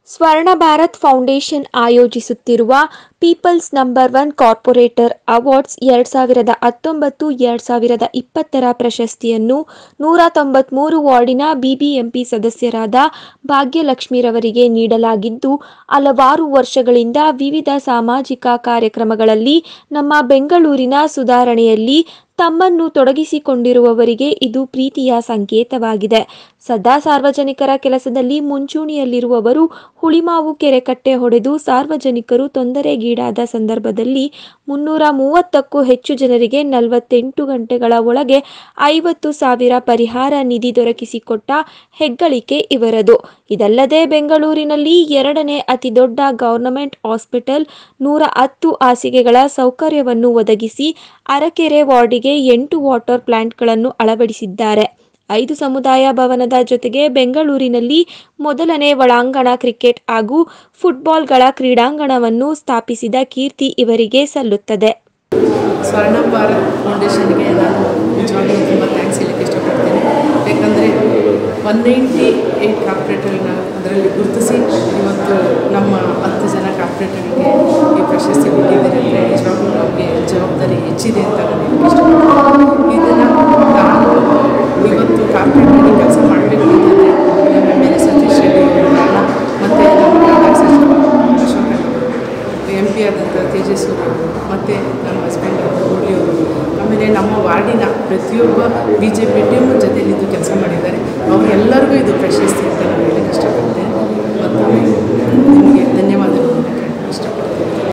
ಸ್ವರ್ಣ ಭಾರತ್ ಫೌಂಡೇಶನ್ ಆಯೋಜಿಸುತ್ತಿರುವ people's number one corporator awards ಎರಡ್ ಸಾವಿರದ ಹತ್ತೊಂಬತ್ತು ಎರಡ್ ಸಾವಿರದ ಇಪ್ಪತ್ತರ ಪ್ರಶಸ್ತಿಯನ್ನು ನೂರ ತೊಂಬತ್ಮೂರು ವಾರ್ಡಿನ ಬಿಬಿಎಂಪಿ ಸದಸ್ಯರಾದ ಭಾಗ್ಯಲಕ್ಷ್ಮಿರವರಿಗೆ ನೀಡಲಾಗಿದ್ದು ಹಲವಾರು ವರ್ಷಗಳಿಂದ ವಿವಿಧ ಸಾಮಾಜಿಕ ಕಾರ್ಯಕ್ರಮಗಳಲ್ಲಿ ನಮ್ಮ ಬೆಂಗಳೂರಿನ ಸುಧಾರಣೆಯಲ್ಲಿ ತಮ್ಮನ್ನು ತೊಡಗಿಸಿಕೊಂಡಿರುವವರಿಗೆ ಇದು ಪ್ರೀತಿಯ ಸಂಕೇತವಾಗಿದೆ ಸದಾ ಸಾರ್ವಜನಿಕರ ಕೆಲಸದಲ್ಲಿ ಮುಂಚೂಣಿಯಲ್ಲಿರುವವರು ಹುಳಿಮಾವು ಕೆರೆ ಕಟ್ಟೆ ಹೊಡೆದು ಸಾರ್ವಜನಿಕರು ತೊಂದರೆಗೀಡಾದ ಸಂದರ್ಭದಲ್ಲಿ ಮುನ್ನೂರ ಮೂವತ್ತಕ್ಕೂ ಹೆಚ್ಚು ಜನರಿಗೆ ನಲವತ್ತೆಂಟು ಗಂಟೆಗಳ ಒಳಗೆ ಐವತ್ತು ಸಾವಿರ ಪರಿಹಾರ ನಿಧಿ ದೊರಕಿಸಿಕೊಟ್ಟ ಹೆಗ್ಗಳಿಕೆ ಇವರದು ಇದಲ್ಲದೆ ಬೆಂಗಳೂರಿನಲ್ಲಿ ಎರಡನೇ ಅತಿ ದೊಡ್ಡ ಗವರ್ನಮೆಂಟ್ ಹಾಸ್ಪಿಟಲ್ ನೂರ ಹತ್ತು ಹಾಸಿಗೆಗಳ ಸೌಕರ್ಯವನ್ನು ಒದಗಿಸಿ ಅರಕೆರೆ ವಾರ್ಡಿಗೆ ಎಂಟು ವಾಟರ್ ಪ್ಲಾಂಟ್ಗಳನ್ನು ಅಳವಡಿಸಿದ್ದಾರೆ ಐದು ಸಮುದಾಯ ಭವನದ ಜೊತೆಗೆ ಬೆಂಗಳೂರಿನಲ್ಲಿ ಮೊದಲನೇ ಒಳಾಂಗಣ ಕ್ರಿಕೆಟ್ ಹಾಗೂ ಫುಟ್ಬಾಲ್ಗಳ ಕ್ರೀಡಾಂಗಣವನ್ನು ಸ್ಥಾಪಿಸಿದ ಕೀರ್ತಿ ಇವರಿಗೆ ಸಲ್ಲುತ್ತದೆ ಸ್ವರ್ಣ ಭಾರತ್ ಫೌಂಡೇಶನ್ಗೆ ನಾನು ನಿಜವಾಗ್ಲೂ ತುಂಬ ಥ್ಯಾಂಕ್ಸ್ ಹೇಳಕ್ಕೆ ಇಷ್ಟಪಡ್ತೇನೆ ಯಾಕಂದರೆ ಒನ್ ನೈಂಟಿ ಏಯ್ಟ್ ಕಾರ್ಪೊರೇಟರ್ನ ಅದರಲ್ಲಿ ಗುರುತಿಸಿ ಇವತ್ತು ನಮ್ಮ ಹತ್ತು ಜನ ಕಾರ್ಪೊರೇಟರ್ಗೆ ಈ ಪ್ರಶಸ್ತಿ ಕೊಟ್ಟಿದ್ದೀರಿ ಅಂದರೆ ನಿಜವಾಗ್ಲೂ ನಮಗೆ ಜವಾಬ್ದಾರಿ ಹೆಚ್ಚಿದೆ ಅಂತ ನಾನು ಹೇಳಕ್ಕೆ ಇಷ್ಟಪಡ್ತೀನಿ ಇದನ್ನು ನಾನು ಇವತ್ತು ಕಾರ್ಪೊರೇಟರ್ಗೆ ಕೆಲಸ ಮಾಡಬೇಕು ಅಂತಂದರೆ ನಮ್ಮ M L A Satish Reddy ಅವರ ಕಾರಣ ಮತ್ತು ನಮ್ಮ ಕ್ರೀಡಾ ಸಚಿವ ಅಶೋಕ್ ಎಂ ಪಿ ಆದಂಥ ತೇಜಸ್ವಿ ಮತ್ತು ನಮ್ಮ ಹಸ್ಬೆಂಡ್ ಮುರಳಿಯವರು ಆಮೇಲೆ ನಮ್ಮ ವಾರ್ಡಿನ ಪ್ರತಿಯೊಬ್ಬ ಬಿ ಜೆ ಪಿ ಟೀಮ್ ಜೊತೆಲಿದ್ದು ಕೆಲಸ ಮಾಡಿದ್ದಾರೆ ಅವರೆಲ್ಲರಿಗೂ ಇದು ಪ್ರಶಸ್ತಿ ಅಂತ ನಾನು ಹೇಳಕ್ಕೆ ಇಷ್ಟಪಡ್ತೇನೆ